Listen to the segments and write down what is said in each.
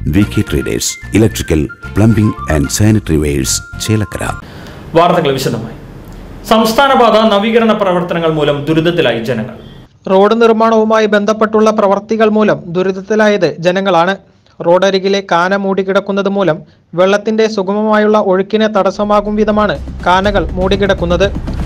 V K traders electrical plumbing and sanitary wares Chelakkara വാർത്തകൾ വിശദമായി സംസ്ഥാനപാത നവീകരണ പ്രവർത്തനങ്ങൾ മൂലം ദുരിതത്തിലായി ജനങ്ങൾ റോഡ് നിർമ്മാണവുമായി ബന്ധപ്പെട്ടുള്ള പ്രവർത്തികൾ മൂലം ദുരിതത്തിലായത് ജനങ്ങളാണ് റോഡരികിലെ കാന മൂടിക്കിടക്കുന്നത് മൂലം വെള്ളത്തിന്റെ സുഗമമായുള്ള ഒഴുക്കിന് തടസ്സമാകും വിധമാണ് കാനകൾ മൂടിക്കിടക്കുന്നത്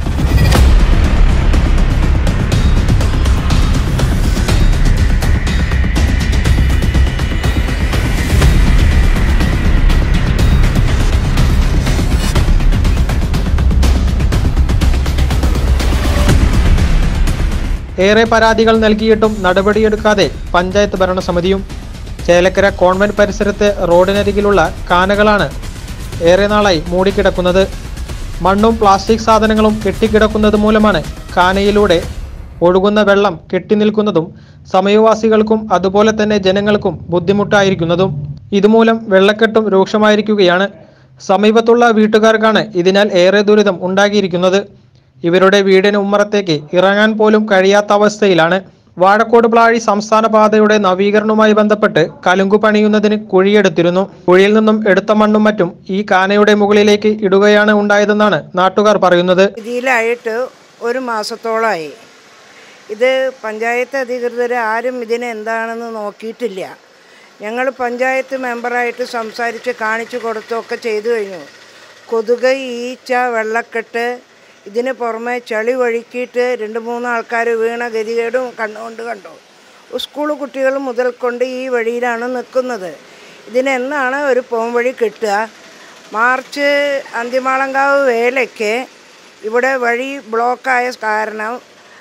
ഏറെ പരാതികൾ നൽകിയിട്ടും നടപടിയെടുക്കാതെ പഞ്ചായത്ത് ഭരണസമിതിയും ചേലക്കര കോൺവെന്റ് പരിസരത്തെ റോഡിനരികിലുള്ള കാനകളാണ് ഏറെ നാളായി മൂടിക്കിടക്കുന്നത് മണ്ണും പ്ലാസ്റ്റിക് സാധനങ്ങളും കെട്ടിക്കിടക്കുന്നത് മൂലമാണ് കാനയിലൂടെ ഒഴുകുന്ന വെള്ളം കെട്ടിനിൽക്കുന്നതും സമയവാസികൾക്കും അതുപോലെ തന്നെ ജനങ്ങൾക്കും ബുദ്ധിമുട്ടായിരിക്കുന്നതും ഇതുമൂലം വെള്ളക്കെട്ടും രൂക്ഷമായിരിക്കുകയാണ് സമീപത്തുള്ള വീട്ടുകാർക്കാണ് ഇതിനാൽ ഏറെ ദുരിതം ഉണ്ടാകിയിരിക്കുന്നത് ഇവരുടെ വീടിന് ഉമ്മറത്തേക്ക് ഇറങ്ങാൻ പോലും കഴിയാത്ത അവസ്ഥയിലാണ് വാഴക്കോട് പ്ലാഴി സംസ്ഥാന പാതയുടെ നവീകരണവുമായി ബന്ധപ്പെട്ട് കലുങ്കു പണിയുന്നതിന് കുഴിയെടുത്തിരുന്നു കുഴിയിൽ നിന്നും എടുത്ത മണ്ണും മറ്റും ഈ കാനയുടെ മുകളിലേക്ക് ഇടുകയാണ് ഉണ്ടായതെന്നാണ് നാട്ടുകാർ പറയുന്നത് ഇതിലായിട്ട് ഒരു മാസത്തോളമായി ഇത് പഞ്ചായത്ത് അധികൃതർ ആരും ഇതിന് എന്താണെന്ന് നോക്കിയിട്ടില്ല ഞങ്ങൾ പഞ്ചായത്ത് മെമ്പറായിട്ട് സംസാരിച്ച് കാണിച്ചു കൊടുത്തൊക്കെ ചെയ്തു കഴിഞ്ഞു കൊതുക് ഈച്ച വെള്ളക്കെട്ട് ഇതിന് പുറമെ ചളി ഒഴുക്കിയിട്ട് രണ്ട് മൂന്ന് ആൾക്കാർ വീണ ഗതികേടും കണ്ടുകൊണ്ട് കണ്ടു സ്കൂൾ കുട്ടികൾ മുതൽ കൊണ്ട് ഈ വഴിയിലാണ് നിൽക്കുന്നത് ഇതിനെന്നാണ് ഒരു പോംവഴി കിട്ടുക മാർച്ച് അന്തിമാളങ്കാവ് വേലയ്ക്ക് ഇവിടെ വഴി ബ്ലോക്കായ കാരണം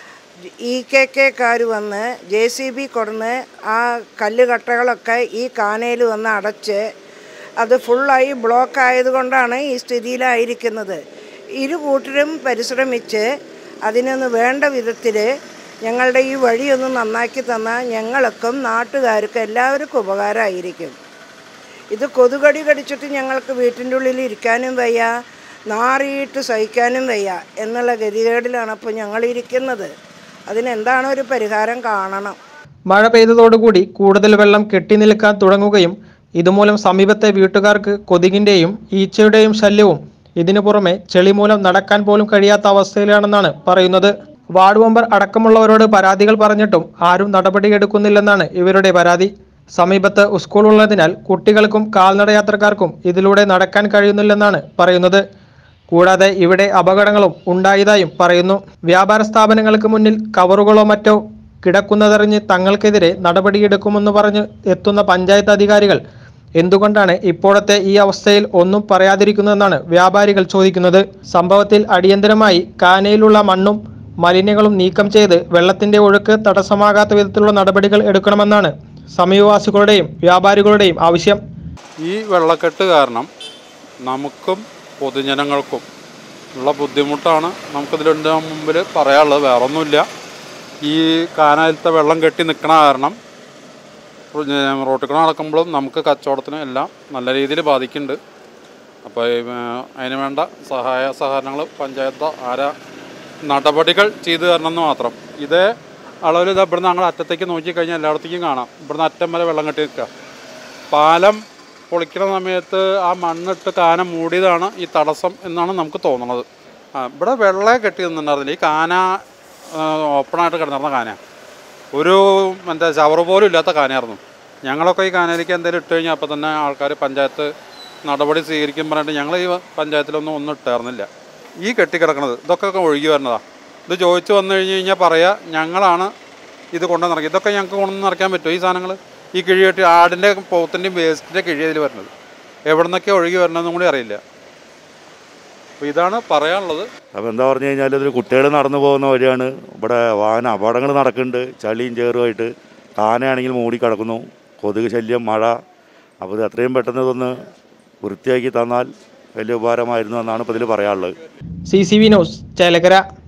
ഇ കെ കെക്കാർ വന്ന് ജെ സി ബി കൊടുന്ന് ആ കല്ല് കട്ടകളൊക്കെ ഈ കാനയിൽ വന്ന് അടച്ച് അത് ഫുള്ളായി ബ്ലോക്ക് ആയതുകൊണ്ടാണ് ഈ സ്ഥിതിയിലായിരിക്കുന്നത് ഇരു കൂട്ടരും പരിശ്രമിച്ച് അതിനൊന്ന് വേണ്ട വിധത്തിൽ ഞങ്ങളുടെ ഈ വഴിയൊന്ന് നന്നാക്കി തന്നാൽ ഞങ്ങൾക്കും നാട്ടുകാർക്കും എല്ലാവർക്കും ഉപകാരമായിരിക്കും ഇത് കൊതുകടി കടിച്ചിട്ട് ഞങ്ങൾക്ക് വീട്ടിൻ്റെ ഉള്ളിൽ ഇരിക്കാനും വയ്യ നാറിയിട്ട് സഹിക്കാനും വയ്യ എന്നുള്ള ഗതികേടിലാണ് അപ്പോൾ ഞങ്ങൾ ഇരിക്കുന്നത് അതിനെന്താണ് ഒരു പരിഹാരം കാണണം മഴ പെയ്തതോടുകൂടി കൂടുതൽ വെള്ളം കെട്ടിനിൽക്കാൻ തുടങ്ങുകയും ഇതുമൂലം സമീപത്തെ വീട്ടുകാർക്ക് കൊതുകിന്റെയും ഈച്ചയുടെയും ശല്യവും ഇതിനു പുറമെ ചെളി മൂലം നടക്കാൻ പോലും കഴിയാത്ത അവസ്ഥയിലാണെന്നാണ് പറയുന്നത് വാർഡ് മെമ്പർ അടക്കമുള്ളവരോട് പരാതികൾ പറഞ്ഞിട്ടും ആരും നടപടിയെടുക്കുന്നില്ലെന്നാണ് ഇവരുടെ പരാതി സമീപത്ത് സ്കൂൾ ഉള്ളതിനാൽ കുട്ടികൾക്കും കാൽനടയാത്രക്കാർക്കും ഇതിലൂടെ നടക്കാൻ കഴിയുന്നില്ലെന്നാണ് പറയുന്നത് കൂടാതെ ഇവിടെ അപകടങ്ങളും ഉണ്ടായതായും പറയുന്നു വ്യാപാര സ്ഥാപനങ്ങൾക്ക് മുന്നിൽ കവറുകളോ മറ്റോ കിടക്കുന്നതറിഞ്ഞ് തങ്ങൾക്കെതിരെ നടപടിയെടുക്കുമെന്ന് പറഞ്ഞ് എത്തുന്ന പഞ്ചായത്ത് അധികാരികൾ എന്തുകൊണ്ടാണ് ഇപ്പോഴത്തെ ഈ അവസ്ഥയിൽ ഒന്നും പറയാതിരിക്കുന്നതെന്നാണ് വ്യാപാരികൾ ചോദിക്കുന്നത് സംഭവത്തിൽ അടിയന്തരമായി കാനയിലുള്ള മണ്ണും മലിനങ്ങളും നീക്കം ചെയ്ത് വെള്ളത്തിന്റെ ഒഴുക്ക് തടസ്സമാകാത്ത വിധത്തിലുള്ള നടപടികൾ എടുക്കണമെന്നാണ് സമീപവാസികളുടെയും വ്യാപാരികളുടെയും ആവശ്യം ഈ വെള്ളക്കെട്ട് കാരണം നമുക്കും പൊതുജനങ്ങൾക്കും ഉള്ള ബുദ്ധിമുട്ടാണ് നമുക്കിതിൻ്റെ മുമ്പിൽ പറയാനുള്ളത് വേറൊന്നുമില്ല ഈ കാനയിലത്തെ വെള്ളം കെട്ടി നിൽക്കണ കാരണം റോട്ടിൽ കൂടെ നടക്കുമ്പോഴും നമുക്ക് കച്ചവടത്തിനും എല്ലാം നല്ല രീതിയിൽ ബാധിക്കുന്നുണ്ട് അപ്പോൾ അതിന് വേണ്ട സഹായ സഹകരണങ്ങൾ പഞ്ചായത്ത് ആരാ നടപടികൾ ചെയ്തു തരണം എന്ന് മാത്രം ഇതേ അളവിൽ ഇത് ഇവിടുന്ന് ഞങ്ങൾ അറ്റത്തേക്ക് നോക്കിക്കഴിഞ്ഞാൽ എല്ലായിടത്തേക്കും കാണാം ഇവിടുന്ന് അറ്റം വരെ വെള്ളം കെട്ടി നിൽക്കുക പാലം പൊളിക്കുന്ന സമയത്ത് ആ മണ്ണിട്ട് കാന മൂടിയതാണ് ഈ തടസ്സം എന്നാണ് നമുക്ക് തോന്നുന്നത് ആ ഇവിടെ വെള്ളം കെട്ടി നിന്നിട്ടുണ്ടായിരുന്നില്ല ഈ കാന ഓപ്പണായിട്ട് കിടന്നിരുന്ന കാന ഒരു മറ്റേ ഷവർ പോലും ഇല്ലാത്ത കാനയായിരുന്നു ഞങ്ങളൊക്കെ ഈ കാനയിലേക്ക് എന്തെങ്കിലും ഇട്ട് കഴിഞ്ഞാൽ അപ്പോൾ തന്നെ ആൾക്കാർ പഞ്ചായത്ത് നടപടി സ്വീകരിക്കും പറഞ്ഞിട്ട് ഞങ്ങൾ ഈ പഞ്ചായത്തിലൊന്നും ഒന്നും ഇട്ടായിരുന്നില്ല ഈ കെട്ടിക്കിടക്കണത് ഇതൊക്കെ ഒഴുകി വരുന്നതാണ് ഇത് ചോദിച്ചു വന്നു കഴിഞ്ഞ് കഴിഞ്ഞാൽ പറയാ ഞങ്ങളാണ് ഇത് കൊണ്ടുവന്ന് നിറയ്ക്കുക ഇതൊക്കെ ഞങ്ങൾക്ക് കൊണ്ടുവന്ന് നിറയ്ക്കാൻ പറ്റുമോ ഈ സാധനങ്ങൾ ഈ കിഴി കെട്ടി ആടിൻ്റെ പോത്തിൻ്റെയും വേസ്റ്റിൻ്റെ കിഴി ഇതിൽ വരുന്നത് എവിടെ നിന്നൊക്കെ ഒഴുകി വരണമെന്നും കൂടി അറിയില്ല അപ്പോൾ ഇതാണ് പറയാനുള്ളത് അപ്പോൾ എന്താ പറഞ്ഞു കഴിഞ്ഞാൽ ഇതിൽ കുട്ടികൾ നടന്നു പോകുന്ന വഴിയാണ് ഇവിടെ വാഹന അപകടങ്ങൾ നടക്കുന്നുണ്ട് ചളിയും ചേറുമായിട്ട് കാനയാണെങ്കിൽ മൂടി കിടക്കുന്നു കൊതുക് ശല്യം മഴ അപ്പോൾ ഇത് എത്രയും പെട്ടെന്ന് ഇതൊന്ന് വൃത്തിയാക്കി തന്നാൽ വലിയ ഉപകാരമായിരുന്നു എന്നാണ് ഇപ്പോൾ ഇതിൽ പറയാനുള്ളത് C C V news Chelakkara